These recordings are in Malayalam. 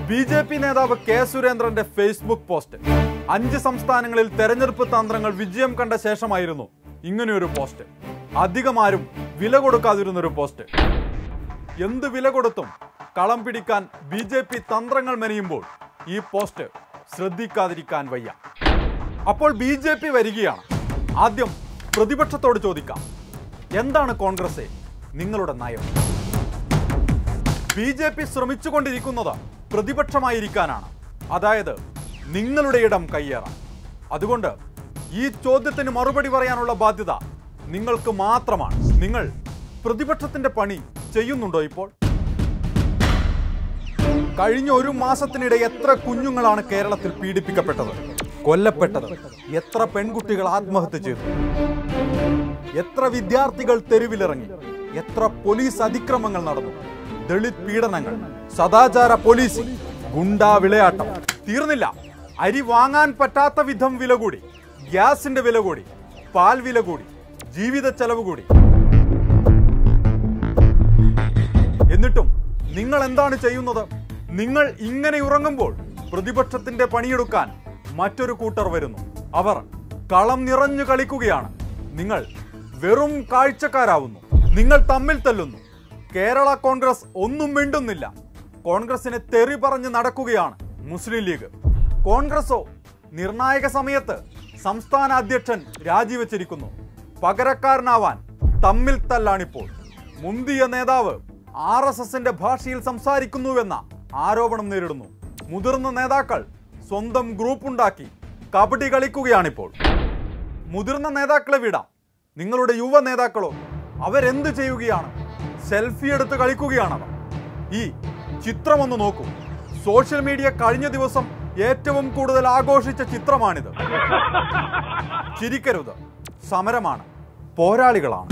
ബി ജെ പി നേതാവ് കെ സുരേന്ദ്രന്റെ ഫേസ്ബുക്ക് പോസ്റ്റ് അഞ്ച് സംസ്ഥാനങ്ങളിൽ തെരഞ്ഞെടുപ്പ് തന്ത്രങ്ങൾ വിജയം കണ്ട ശേഷമായിരുന്നു ഇങ്ങനെയൊരു പോസ്റ്റ് അധികമാരും വില കൊടുക്കാതിരുന്ന ഒരു പോസ്റ്റ് എന്ത് വില കൊടുത്തും കളം പിടിക്കാൻ ബി ജെ പി തന്ത്രങ്ങൾ മെനയുമ്പോൾ ഈ പോസ്റ്റ് ശ്രദ്ധിക്കാതിരിക്കാൻ വയ്യ അപ്പോൾ ബി ജെ പി വരികയാണ് ആദ്യം പ്രതിപക്ഷത്തോട് ചോദിക്കാം എന്താണ് കോൺഗ്രസെ നിങ്ങളുടെ നയം ബി ജെ പി ശ്രമിച്ചുകൊണ്ടിരിക്കുന്നത് പ്രതിപക്ഷമായിരിക്കാനാണ് അതായത് നിങ്ങളുടെ ഇടം കയ്യേറാൻ അതുകൊണ്ട് ഈ ചോദ്യത്തിന് മറുപടി പറയാനുള്ള ബാധ്യത നിങ്ങൾക്ക് മാത്രമാണ് നിങ്ങൾ പ്രതിപക്ഷത്തിന്റെ പണി ചെയ്യുന്നുണ്ടോ ഇപ്പോൾ കഴിഞ്ഞ ഒരു മാസത്തിനിടെ എത്ര കുഞ്ഞുങ്ങളാണ് കേരളത്തിൽ പീഡിപ്പിക്കപ്പെട്ടത് കൊല്ലപ്പെട്ടത് എത്ര പെൺകുട്ടികൾ ആത്മഹത്യ ചെയ്തു എത്ര വിദ്യാർത്ഥികൾ തെരുവിലിറങ്ങി എത്ര പോലീസ് അതിക്രമങ്ങൾ നടന്നു ദളിത് പീഡനങ്ങൾ സദാചാര പോലീസ് ഗുണ്ടാ വിളയാട്ടം തീർന്നില്ല അരി വാങ്ങാൻ പറ്റാത്ത വിധം വില കൂടി ഗ്യാസിന്റെ വില കൂടി പാൽ വില കൂടി ജീവിത ചെലവ് കൂടി എന്നിട്ടും നിങ്ങൾ എന്താണ് ചെയ്യുന്നത് നിങ്ങൾ ഇങ്ങനെ ഉറങ്ങുമ്പോൾ പ്രതിപക്ഷത്തിന്റെ പണിയെടുക്കാൻ മറ്റൊരു കൂട്ടർ വരുന്നു അവർ കളം നിറഞ്ഞു കളിക്കുകയാണ് നിങ്ങൾ വെറും കാഴ്ചക്കാരാവുന്നു നിങ്ങൾ തമ്മിൽ തല്ലുന്നു കേരള കോൺഗ്രസ് ഒന്നും മിണ്ടുന്നില്ല കോൺഗ്രസിനെ തെറി പറഞ്ഞ് നടക്കുകയാണ് മുസ്ലിം ലീഗ് കോൺഗ്രസോ നിർണായക സമയത്ത് സംസ്ഥാന അധ്യക്ഷൻ രാജിവെച്ചിരിക്കുന്നു പകരക്കാരനാവാൻ തമ്മിൽ തല്ലാണിപ്പോൾ മുന്തിയ നേതാവ് ആർ എസ് എസിന്റെ ഭാഷയിൽ സംസാരിക്കുന്നുവെന്ന ആരോപണം നേരിടുന്നു മുതിർന്ന നേതാക്കൾ സ്വന്തം ഗ്രൂപ്പ് ഉണ്ടാക്കി കബഡി കളിക്കുകയാണിപ്പോൾ മുതിർന്ന നേതാക്കളെ വിടാം നിങ്ങളുടെ യുവ നേതാക്കളോ അവരെന്ത് ചെയ്യുകയാണ് സെൽഫി എടുത്ത് കളിക്കുകയാണവർ ഈ ചിത്രമൊന്ന് നോക്കൂ സോഷ്യൽ മീഡിയ കഴിഞ്ഞ ദിവസം ഏറ്റവും കൂടുതൽ ആഘോഷിച്ച ചിത്രമാണിത് ചിരിക്കരുത് സമരമാണ് പോരാളികളാണ്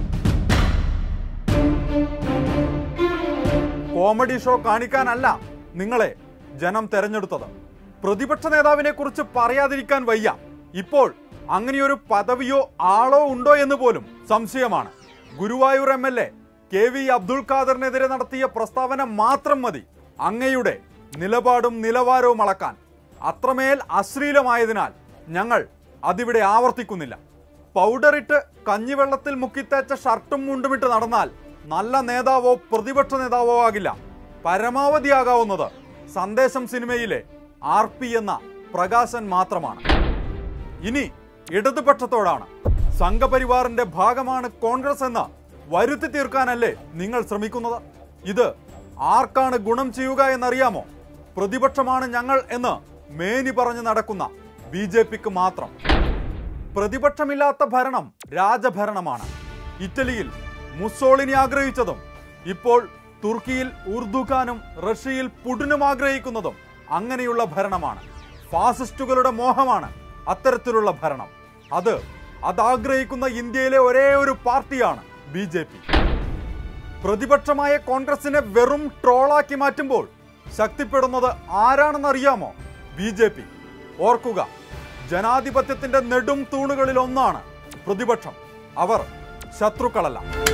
കോമഡി ഷോ കാണിക്കാനല്ല നിങ്ങളെ ജനം തെരഞ്ഞെടുത്തത് പ്രതിപക്ഷ നേതാവിനെ കുറിച്ച് പറയാതിരിക്കാൻ വയ്യ ഇപ്പോൾ അങ്ങനെയൊരു പദവിയോ ആളോ ഉണ്ടോ എന്ന് പോലും സംശയമാണ് Guruvayur M L A K V Abdul ഖാദറിനെതിരെ നടത്തിയ പ്രസ്താവന മാത്രം മതി അങ്ങയുടെ നിലപാടും നിലവാരവും അളക്കാൻ അത്രമേൽ അശ്ലീലമായതിനാൽ ഞങ്ങൾ അതിവിടെ ആവർത്തിക്കുന്നില്ല പൗഡറിട്ട് കഞ്ഞിവെള്ളത്തിൽ മുക്കിത്തേച്ച ഷർട്ടും മുണ്ടുമിട്ട് നടന്നാൽ നല്ല നേതാവോ പ്രതിപക്ഷ നേതാവോ ആകില്ല പരമാവധിയാകാവുന്നത് സന്ദേശം സിനിമയിലെ ആർ പി എന്ന പ്രകാശൻ മാത്രമാണ് ഇനി ഇടതുപക്ഷത്തോടാണ് സംഘപരിവാറിന്റെ ഭാഗമാണ് കോൺഗ്രസ് എന്ന് വരുത്തി തീർക്കാനല്ലേ നിങ്ങൾ ശ്രമിക്കുന്നത് ഇത് ആർക്കാണ് ഗുണം ചെയ്യുക എന്നറിയാമോ പ്രതിപക്ഷമാണ് ഞങ്ങൾ എന്ന് മേനി പറഞ്ഞു നടക്കുന്ന ബി ജെ പിക്ക് മാത്രം പ്രതിപക്ഷമില്ലാത്ത ഭരണം രാജഭരണമാണ് ഇറ്റലിയിൽ മുസോളിനി ആഗ്രഹിച്ചതും ഇപ്പോൾ തുർക്കിയിൽ ഉർദുഖാനും റഷ്യയിൽ പുടിനും ആഗ്രഹിക്കുന്നതും അങ്ങനെയുള്ള ഭരണമാണ് ഫാസിസ്റ്റുകളുടെ മോഹമാണ് അത്തരത്തിലുള്ള ഭരണം അത് അതാഗ്രഹിക്കുന്ന ഇന്ത്യയിലെ ഒരേ ഒരു പാർട്ടിയാണ് ബി ജെ പി പ്രതിപക്ഷമായ കോൺഗ്രസിനെ വെറും ട്രോളാക്കി മാറ്റുമ്പോൾ ശക്തിപ്പെടുന്നത് ആരാണെന്നറിയാമോ ബി ജെ പി ഓർക്കുക ജനാധിപത്യത്തിന്റെ നെടും തൂണുകളിൽ ഒന്നാണ് പ്രതിപക്ഷം അവർ ശത്രുക്കളല്ല